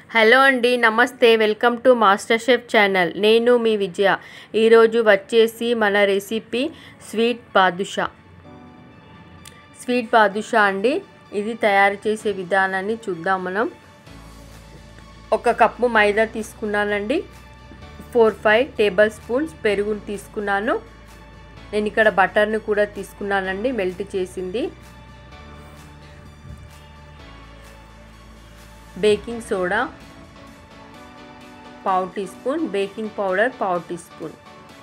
hello అండి నమస్తే welcome to master chef channel నేను మీ విజయ ఈరోజు వచ్చేసి మన recipe sweet badusha sweet badusha అండి ఇది తయారు చేసే విధానాన్ని చూద్దాం మనం ఒక కప్పు మైదా తీసుకున్నానండి ఫోర్ ఫైవ్ టేబుల్ స్పూన్స్ పెరుగును తీసుకున్నాను నేను ఇక్కడ బటర్ని కూడా తీసుకున్నానండి మెల్ట్ చేసింది బేకింగ్ సోడా పావు టీ స్పూన్ బేకింగ్ పౌడర్ పావు టీ స్పూన్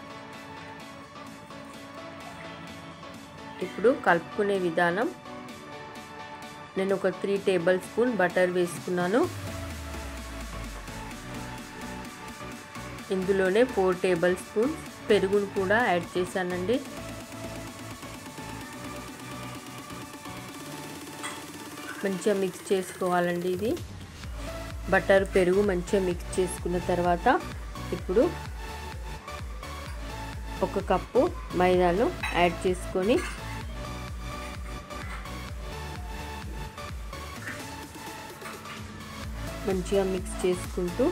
ఇప్పుడు కలుపుకునే విధానం నేను ఒక త్రీ టేబుల్ స్పూన్ బటర్ వేసుకున్నాను ఇందులోనే ఫోర్ టేబుల్ స్పూన్ పెరుగును కూడా యాడ్ చేశానండి మంచిగా మిక్స్ చేసుకోవాలండి ఇది బటర్ పెరుగు మంచిగా మిక్స్ చేసుకున్న తర్వాత ఇప్పుడు ఒక కప్పు మైదాను యాడ్ చేసుకొని మంచిగా మిక్స్ చేసుకుంటూ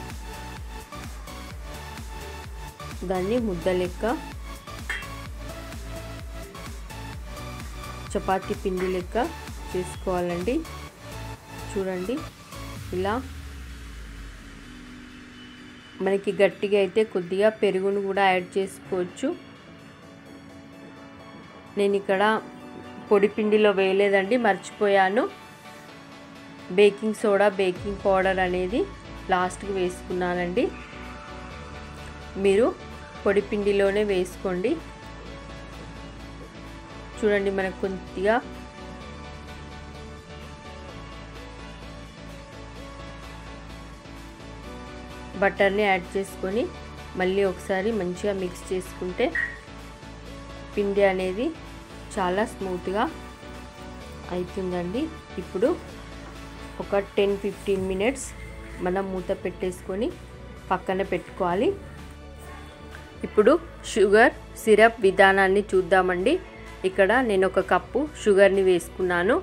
దాన్ని ముద్ద లెక్క చపాతీ పిండి లెక్క చేసుకోవాలండి చూడండి ఇలా మనకి గట్టిగా అయితే కొద్దిగా పెరుగును కూడా యాడ్ చేసుకోవచ్చు నేను ఇక్కడ పొడి పిండిలో వేయలేదండి మర్చిపోయాను బేకింగ్ సోడా బేకింగ్ పౌడర్ అనేది లాస్ట్కి వేసుకున్నానండి మీరు పొడి పిండిలోనే వేసుకోండి చూడండి మనకు కొద్దిగా బటర్ని యాడ్ చేసుకొని మళ్ళీ ఒకసారి మంచిగా మిక్స్ చేసుకుంటే పిండి అనేది చాలా స్మూత్గా అవుతుందండి ఇప్పుడు ఒక టెన్ ఫిఫ్టీన్ మినిట్స్ మనం మూత పెట్టేసుకొని పక్కన పెట్టుకోవాలి ఇప్పుడు షుగర్ సిరప్ విధానాన్ని చూద్దామండి ఇక్కడ నేను ఒక కప్పు షుగర్ని వేసుకున్నాను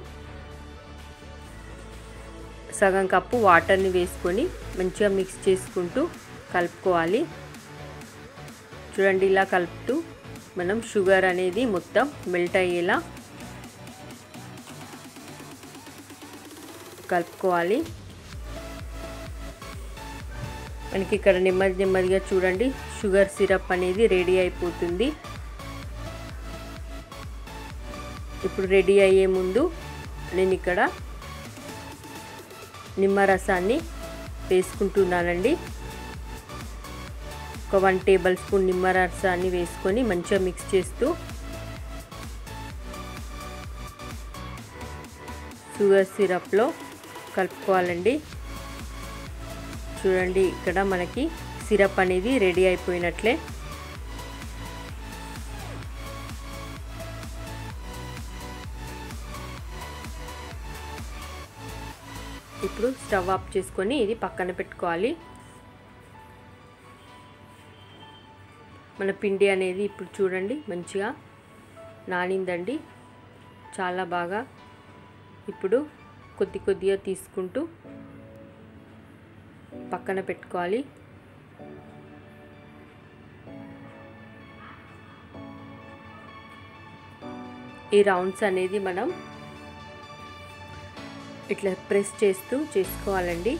సగం కప్పు వాటర్ని వేసుకొని మంచిగా మిక్స్ చేసుకుంటూ కలుపుకోవాలి చూడండి ఇలా కలుపుతూ మనం షుగర్ అనేది మొత్తం మెల్ట్ అయ్యేలా కలుపుకోవాలి మనకి ఇక్కడ నెమ్మది నెమ్మదిగా చూడండి షుగర్ సిరప్ అనేది రెడీ అయిపోతుంది ఇప్పుడు రెడీ అయ్యే ముందు నేను ఇక్కడ నిమ్మరసాన్ని వేసుకుంటున్నానండి ఒక వన్ టేబుల్ స్పూన్ నిమ్మరసాన్ని వేసుకొని మంచిగా మిక్స్ చేస్తూ షుగర్ సిరప్లో కలుపుకోవాలండి చూడండి ఇక్కడ మనకి సిరప్ అనేది రెడీ అయిపోయినట్లే ఇప్పుడు స్టవ్ ఆఫ్ చేసుకొని ఇది పక్కన పెట్టుకోవాలి మన పిండి అనేది ఇప్పుడు చూడండి మంచిగా నానిందండి చాలా బాగా ఇప్పుడు కొద్ది కొద్దిగా తీసుకుంటూ పక్కన పెట్టుకోవాలి ఈ రౌండ్స్ అనేది మనం ఇట్లా ప్రెస్ చేస్తూ చేసుకోవాలండి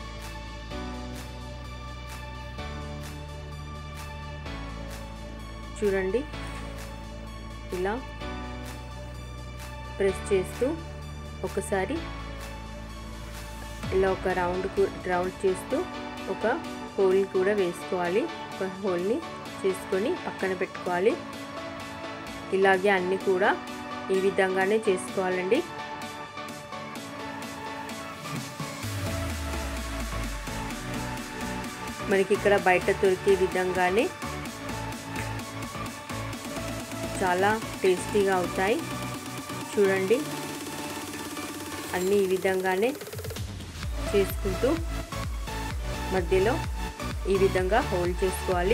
చూడండి ఇలా ప్రెస్ చేస్తూ ఒకసారి ఇలా ఒక రౌండ్ రౌండ్ చేస్తూ ఒక హోల్ కూడా వేసుకోవాలి ఒక హోల్ని చేసుకొని పక్కన పెట్టుకోవాలి ఇలాగే అన్నీ కూడా ఈ విధంగానే చేసుకోవాలండి మనకి ఇక్కడ బయట దొరికే విధంగానే చాలా టేస్టీగా అవుతాయి చూడండి అన్నీ ఈ విధంగానే చేసుకుంటూ మధ్యలో ఈ విధంగా హోల్డ్ చేసుకోవాలి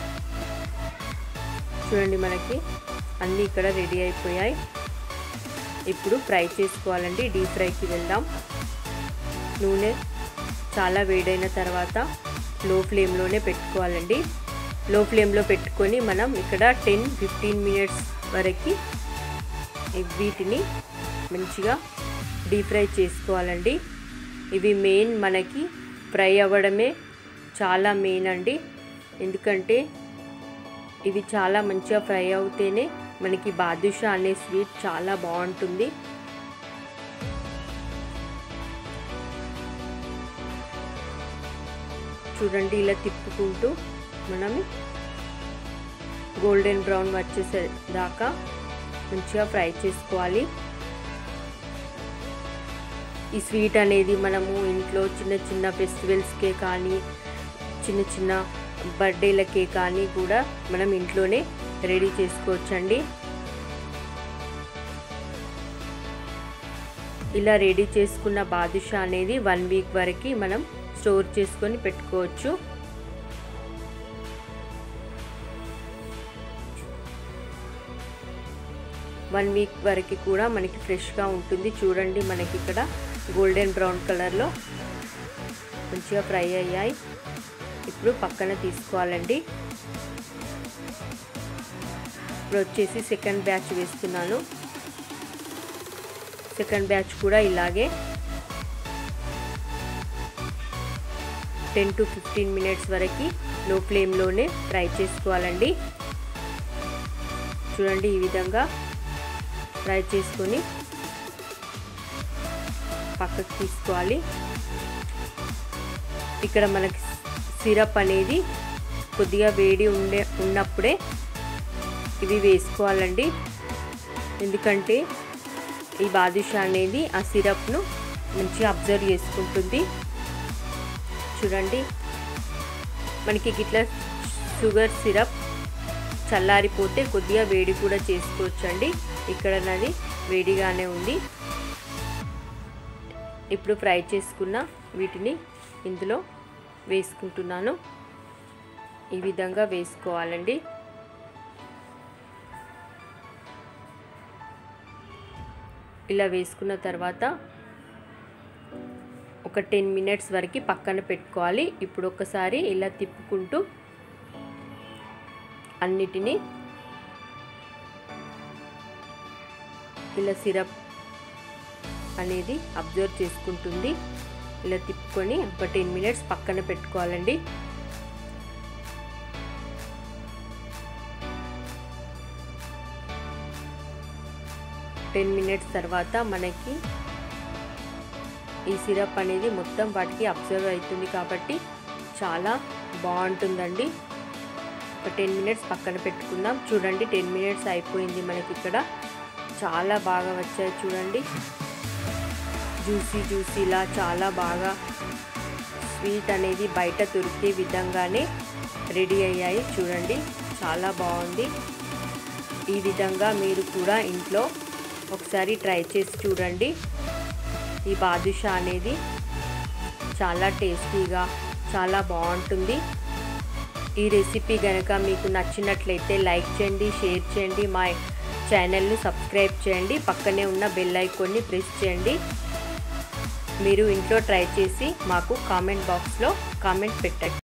చూడండి మనకి అన్నీ ఇక్కడ రెడీ అయిపోయాయి ఇప్పుడు ఫ్రై చేసుకోవాలండి డీప్ ఫ్రైకి వెళ్దాం నూనె చాలా వేడైన తర్వాత లో ఫ్లేమ్లోనే పెట్టుకోవాలండి లో ఫ్లేమ్లో పెట్టుకొని మనం ఇక్కడ టెన్ ఫిఫ్టీన్ మినిట్స్ వరకు వీటిని మంచిగా డీప్ ఫ్రై చేసుకోవాలండి ఇవి మెయిన్ మనకి ఫ్రై అవ్వడమే చాలా మెయిన్ అండి ఎందుకంటే ఇవి చాలా మంచిగా ఫ్రై అవుతేనే మనకి బాదుషా అనే స్వీట్ చాలా బాగుంటుంది చూడండి ఇలా తిప్పుకుంటూ మనం గోల్డెన్ బ్రౌన్ వచ్చేసే దాకా మంచిగా ఫ్రై చేసుకోవాలి ఈ స్వీట్ అనేది మనము ఇంట్లో చిన్న చిన్న ఫెస్టివల్స్కే కానీ చిన్న చిన్న బర్త్డేలకే కానీ కూడా మనం ఇంట్లోనే రెడీ చేసుకోవచ్చండి ఇలా రెడీ చేసుకున్న బాదుషా అనేది వన్ వీక్ వరకు మనం స్టోర్ చేసుకొని పెట్టుకోవచ్చు వన్ వీక్ వరకు కూడా మనకి ఫ్రెష్గా ఉంటుంది చూడండి మనకి ఇక్కడ గోల్డెన్ బ్రౌన్ కలర్లో మంచిగా ఫ్రై అయ్యాయి ఇప్పుడు పక్కన తీసుకోవాలండి ఇప్పుడు వచ్చేసి సెకండ్ బ్యాచ్ వేస్తున్నాను సెకండ్ బ్యాచ్ కూడా ఇలాగే టెన్ టు ఫిఫ్టీన్ మినిట్స్ వరకు లో ఫ్లేమ్లోనే ఫ్రై చేసుకోవాలండి చూడండి ఈ విధంగా ఫ్రై చేసుకొని పక్కకు తీసుకోవాలి ఇక్కడ మనకి సిరప్ అనేది కొద్దిగా వేడి ఉండే ఉన్నప్పుడే ఇవి వేసుకోవాలండి ఎందుకంటే ఈ బాదుషా అనేది ఆ సిరప్ను మంచిగా అబ్జర్వ్ చేసుకుంటుంది చూడండి మనకి ఇట్లా షుగర్ సిరప్ చల్లారిపోతే కొద్దిగా వేడి కూడా చేసుకోవచ్చండి ఇక్కడ నాది వేడిగానే ఉంది ఇప్పుడు ఫ్రై చేసుకున్న వీటిని ఇందులో వేసుకుంటున్నాను ఈ విధంగా వేసుకోవాలండి ఇలా వేసుకున్న తర్వాత ఒక టెన్ మినిట్స్ వరకు పక్కన పెట్టుకోవాలి ఇప్పుడు ఒకసారి ఇలా తిప్పుకుంటూ అన్నిటినీ ఇలా సిరప్ అనేది అబ్జర్వ్ చేసుకుంటుంది ఇలా తిప్పుకొని ఒక టెన్ మినిట్స్ పక్కన పెట్టుకోవాలండి టెన్ మినిట్స్ తర్వాత మనకి ఈ సిరప్ అనేది మొత్తం వాటికి అబ్జర్వ్ అవుతుంది కాబట్టి చాలా బాగుంటుందండి ఒక టెన్ మినిట్స్ పక్కన పెట్టుకుందాం చూడండి టెన్ మినిట్స్ అయిపోయింది మనకి ఇక్కడ చాలా బాగా వచ్చాయి చూడండి జ్యూసీ జ్యూసీలా చాలా బాగా స్వీట్ అనేది బయట దొరికే విధంగానే రెడీ అయ్యాయి చూడండి చాలా బాగుంది ఈ విధంగా మీరు కూడా ఇంట్లో ఒకసారి ట్రై చేసి చూడండి ఈ బాదుషా అనేది చాలా టేస్టీగా చాలా బాగుంటుంది ఈ రెసిపీ కనుక మీకు నచ్చినట్లయితే లైక్ చేయండి షేర్ చేయండి మా ఛానల్ని సబ్స్క్రైబ్ చేయండి పక్కనే ఉన్న బెల్ ఐకాన్ని ప్రెస్ చేయండి మీరు ఇంట్లో ట్రై చేసి మాకు కామెంట్ బాక్స్లో కామెంట్ పెట్టండి